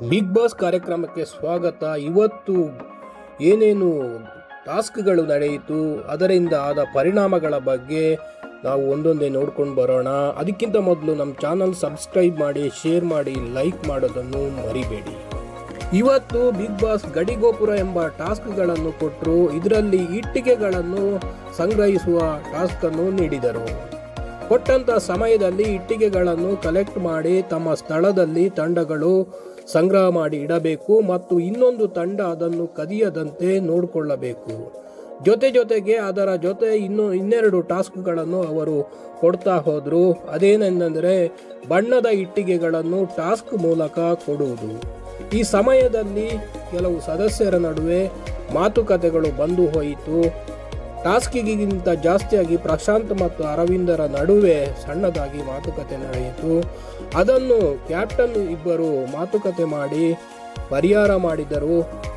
big boss ಕಾರ್ಯಕ್ರಮಕ್ಕೆ ಸ್ವಾಗತ ಇವತ್ತು ಏನೇನು ಟಾಸ್ಕ್ಗಳು ನಡೆಯಿತು ಅದರಿಂದ ಆದ ಪರಿಣಾಮಗಳ ಬಗ್ಗೆ ನಾವು ಒಂದೊಂದೇ ನೋಡ್ಕೊಂಡು ಬರೋಣ ಅದಕ್ಕಿಂತ ಮೊದಲು ನಮ್ಮ ಚಾನಲ್ ಸಬ್ಸ್ಕ್ರೈಬ್ ಮಾಡಿ ಶೇರ್ ಮಾಡಿ ಲೈಕ್ ಮಾಡೋದನ್ನು ಮರಿಬೇಡಿ ಇವತ್ತು ಬಿಗ್ ಬಾಸ್ ಗಡಿಗೋಪುರ ಎಂಬ ಟಾಸ್ಕ್ಗಳನ್ನು ಕೊಟ್ಟರು ಇದರಲ್ಲಿ ಇಟ್ಟಿಗೆಗಳನ್ನು ಸಂಗ್ರಹಿಸುವ ಟಾಸ್ಕ್ ಅನ್ನು ನೀಡಿದರು ಕೊಟ್ಟಂತ ಸಮಯದಲ್ಲಿ ಇಟ್ಟಿಗೆಗಳನ್ನು ಕಲೆಕ್ಟ್ ಮಾಡಿ ತಮ್ಮ ಸ್ಥಳದಲ್ಲಿ ತಂಡಗಳು ಸಂಗ್ರಹ ಮಾಡಿ ಇಡಬೇಕು ಮತ್ತು ಇನ್ನೊಂದು ತಂಡ ಅದನ್ನು ಕದಿಯದಂತೆ ನೋಡಿಕೊಳ್ಳಬೇಕು ಜೊತೆ ಜೊತೆಗೆ ಅದರ ಜೊತೆ ಇನ್ನು ಇನ್ನೆರಡು ಟಾಸ್ಕ್ಗಳನ್ನು ಅವರು ಕೊಡ್ತಾ ಹೋದರು ಅದೇನೆಂದರೆ ಬಣ್ಣದ ಇಟ್ಟಿಗೆಗಳನ್ನು ಟಾಸ್ಕ್ ಮೂಲಕ ಕೊಡುವುದು ಈ ಸಮಯದಲ್ಲಿ ಕೆಲವು ಸದಸ್ಯರ ನಡುವೆ ಮಾತುಕತೆಗಳು ಬಂದು ಹೋಯಿತು ಟಾಸ್ಕಿಗಿಂತ ಜಾಸ್ತಿಯಾಗಿ ಪ್ರಶಾಂತ್ ಮತ್ತು ಅರವಿಂದರ ನಡುವೆ ಸಣ್ಣದಾಗಿ ಮಾತುಕತೆ ನಡೆಯಿತು ಅದನ್ನು ಕ್ಯಾಪ್ಟನ್ ಇಬ್ಬರು ಮಾತುಕತೆ ಮಾಡಿ ಪರಿಹಾರ ಮಾಡಿದರು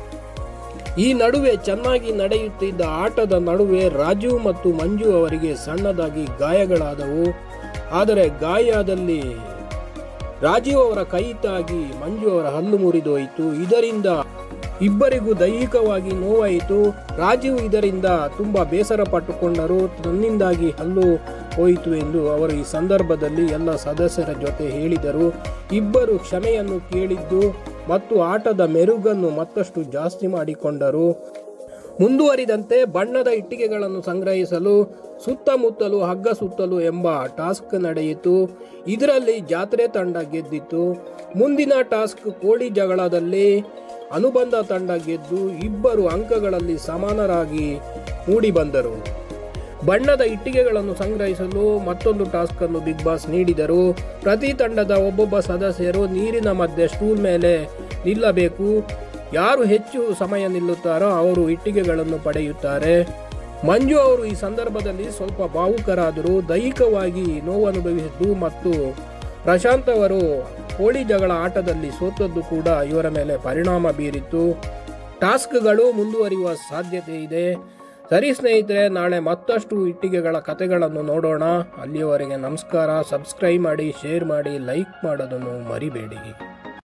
ಈ ನಡುವೆ ಚೆನ್ನಾಗಿ ನಡೆಯುತ್ತಿದ್ದ ಆಟದ ನಡುವೆ ರಾಜು ಮತ್ತು ಮಂಜು ಅವರಿಗೆ ಸಣ್ಣದಾಗಿ ಗಾಯಗಳಾದವು ಆದರೆ ಗಾಯದಲ್ಲಿ ರಾಜೀವ್ ಅವರ ಕೈ ತಾಗಿ ಮಂಜು ಅವರ ಹಲ್ಲು ಮುರಿದೋಯಿತು ಇದರಿಂದ ಇಬ್ಬರಿಗೂ ದೈಹಿಕವಾಗಿ ನೋವಾಯಿತು ರಾಜೀವ್ ಇದರಿಂದ ತುಂಬಾ ಬೇಸರ ಪಟ್ಟುಕೊಂಡರು ತನ್ನಿಂದಾಗಿ ಹಲ್ಲು ಹೋಯಿತು ಎಂದು ಅವರು ಈ ಸಂದರ್ಭದಲ್ಲಿ ಎಲ್ಲ ಸದಸ್ಯರ ಜೊತೆ ಹೇಳಿದರು ಇಬ್ಬರು ಕ್ಷಮೆಯನ್ನು ಕೇಳಿದ್ದು ಮತ್ತು ಆಟದ ಮೆರುಗನ್ನು ಮತ್ತಷ್ಟು ಜಾಸ್ತಿ ಮಾಡಿಕೊಂಡರು ಮುಂದುವರಿದಂತೆ ಬಣ್ಣದ ಇಟ್ಟಿಗೆಗಳನ್ನು ಸಂಗ್ರಹಿಸಲು ಸುತ್ತಮುತ್ತಲು ಹಗ್ಗ ಸುತ್ತಲು ಎಂಬ ಟಾಸ್ಕ್ ನಡೆಯಿತು ಇದರಲ್ಲಿ ಜಾತ್ರೆ ತಂಡ ಗೆದ್ದಿತು ಮುಂದಿನ ಟಾಸ್ಕ್ ಕೋಳಿ ಜಗಳದಲ್ಲಿ ಅನುಬಂಧ ತಂಡ ಗೆದ್ದು ಇಬ್ಬರು ಅಂಕಗಳಲ್ಲಿ ಸಮಾನರಾಗಿ ಮೂಡಿಬಂದರು ಬಣ್ಣದ ಇಟ್ಟಿಗೆಗಳನ್ನು ಸಂಗ್ರಹಿಸಲು ಮತ್ತೊಂದು ಟಾಸ್ಕ್ ಅನ್ನು ಬಿಗ್ ಬಾಸ್ ನೀಡಿದರು ಪ್ರತಿ ತಂಡದ ಒಬ್ಬೊಬ್ಬ ಸದಸ್ಯರು ನೀರಿನ ಮಧ್ಯೆ ಸ್ಟೂಲ್ ಮೇಲೆ ನಿಲ್ಲಬೇಕು ಯಾರು ಹೆಚ್ಚು ಸಮಯ ನಿಲ್ಲುತ್ತಾರೋ ಅವರು ಇಟ್ಟಿಗೆಗಳನ್ನು ಪಡೆಯುತ್ತಾರೆ ಮಂಜು ಅವರು ಈ ಸಂದರ್ಭದಲ್ಲಿ ಸ್ವಲ್ಪ ಭಾವುಕರಾದರು ದೈಹಿಕವಾಗಿ ನೋವನುಭವಿಸಿದ್ದು ಮತ್ತು ಪ್ರಶಾಂತ್ ಅವರು ಕೋಳಿ ಜಗಳ ಆಟದಲ್ಲಿ ಸೋತದ್ದು ಕೂಡ ಇವರ ಮೇಲೆ ಪರಿಣಾಮ ಬೀರಿತು ಟಾಸ್ಕ್ಗಳು ಮುಂದುವರಿಯುವ ಸಾಧ್ಯತೆ ಇದೆ ಸರಿ ಸ್ನೇಹಿತರೆ ನಾಳೆ ಮತ್ತಷ್ಟು ಇಟ್ಟಿಗೆಗಳ ಕತೆಗಳನ್ನು ನೋಡೋಣ ಅಲ್ಲಿಯವರೆಗೆ ನಮಸ್ಕಾರ ಸಬ್ಸ್ಕ್ರೈಬ್ ಮಾಡಿ ಶೇರ್ ಮಾಡಿ ಲೈಕ್ ಮಾಡೋದನ್ನು ಮರಿಬೇಡಿ